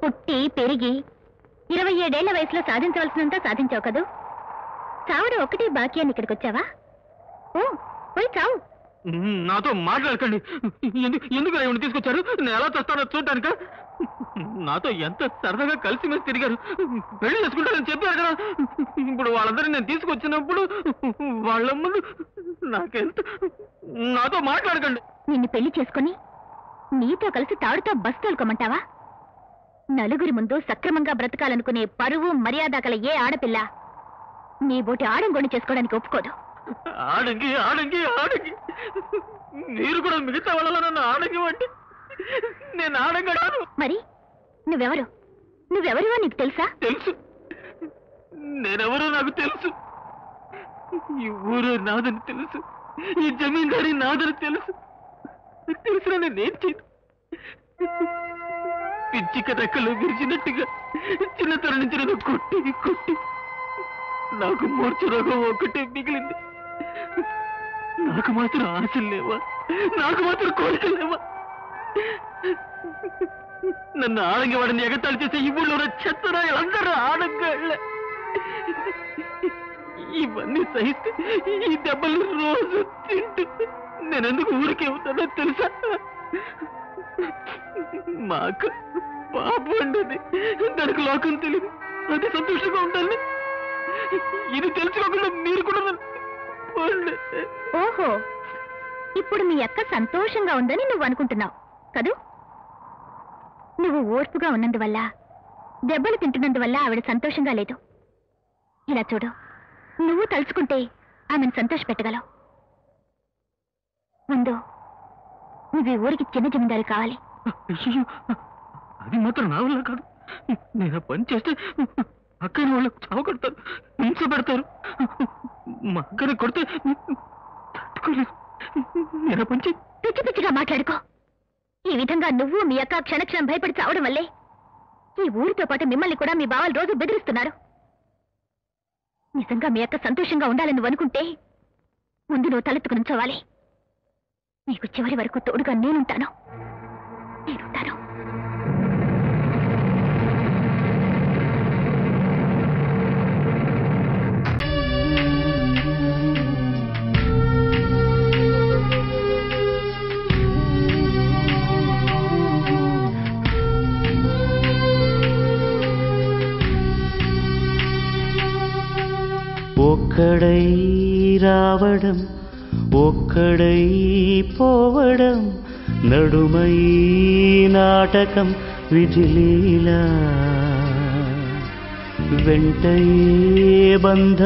పుట్టి పెరిగి ఇరవై ఏడేళ్ల వయసులో సాధించవలసినంత సాధించావు కదూ చావడం ఒకటే బాకీ అని ఇక్కడికి వచ్చావా ఓ పోయి చావు మ్మ్, నాతో మాట్లాడకండి ఎందుకు ఎందుకు ఇవన్నీ తీసుకొచ్చారు నేను ఎలా చేస్తానో చూడటానిక నాతో ఎంత సరదాగా కలిసి మెలిసి తిరిగారు పెళ్లి చేసుకుంటారని చెప్పారు కదా ఇప్పుడు వాళ్ళందరినీ నేను తీసుకొచ్చినప్పుడు వాళ్ళ ముందు నాకెంత నాతో మాట్లాడకండి నిన్ను పెళ్లి చేసుకుని నీతో కలిసి తాడుతో బస్ తోలుకోమంటావా నలుగురి ముందు సక్రమంగా బ్రతకాలనుకునే పరువు మర్యాద గల ఏ ఆడపిల్ల నీ బోటి ఆడంగోని చేసుకోవడానికి ఒప్పుకోదు ఆడంగి ఆడంగి ఆడంగి మీరు కూడా మిగతా వాళ్ళలో నన్ను ఆడంగి అంటే నేను ఆడంగడాను మరి నువ్వెవరు నువ్వెవరివో నీకు తెలుసా తెలుసు నేనెవరో నాకు తెలుసు ఈ ఊరు నాదని తెలుసు ఈ జమీందారి నాదని తెలుసు తెలిసిన నేనేం చేయను పిచ్చిక రెక్కలు విరిచినట్టుగా చిన్నతనం నుంచి నేను కొట్టి కొట్టి నాకు మూర్ఛ రోగం ఒకటే మిగిలింది నాకు మాత్రం ఆశలు లేవా నాకు మాత్రం కోరికలు లేవా నన్ను ఆడంగి వాడిని ఎగతాళి చేసే ఈ ఊళ్ళో ఉన్న చెత్తరాయలందరూ ఆడంగాళ్ళే ఇవన్నీ సహిస్తే ఈ దెబ్బలు రోజు తింటూ నేనెందుకు ఊరికే ఉంటానో తెలుసా మా అక్క పాప ఉండేది దానికి లోకం తెలియదు అది సంతోషంగా ఉండాలి ఇది తెలుసుకోకుండా మీరు కూడా నన్ను పోండి. ఓహో ఇప్పుడు మీ అక్క సంతోషంగా ఉందని నువ్వు అనుకుంటున్నావు కదూ నువ్వు ఓర్పుగా ఉన్నందువల్ల దెబ్బలు తింటున్నందువల్ల ఆవిడ సంతోషంగా లేదు ఇలా చూడు నువ్వు తలుచుకుంటే ఆమెను సంతోషపెట్టగలవు ముందు నువ్వు ఈ ఊరికి చిన్న జమీందారు కావాలి అయ్యో అది మాత్రం నా వల్ల కాదు నేను ఆ పని చేస్తే అక్కని వాళ్ళకు చావు కొడతారు హింస పెడతారు మా అక్కని కొడితే తట్టుకోలేదు నేను ఆ పని చే పిచ్చి పిచ్చిగా మాట్లాడుకో ఈ విధంగా నువ్వు మీ అక్క క్షణక్షణం భయపడి చావడం వల్లే ఈ ఊరితో పాటు మిమ్మల్ని కూడా మీ బావలు రోజు బెదిరిస్తున్నారు నిజంగా మీ అక్క సంతోషంగా ఉండాలని నువ్వు అనుకుంటే ముందు నువ్వు తలెత్తుకు నుంచోవాలి నీకు చివరి వరకు తోడుగా నేనుంటాను నేనుంటాను ఒక్కడై రావడం ఒక్కడై పోవడం నడుమై నాటకం విధిలీలా వెంటయే బంధ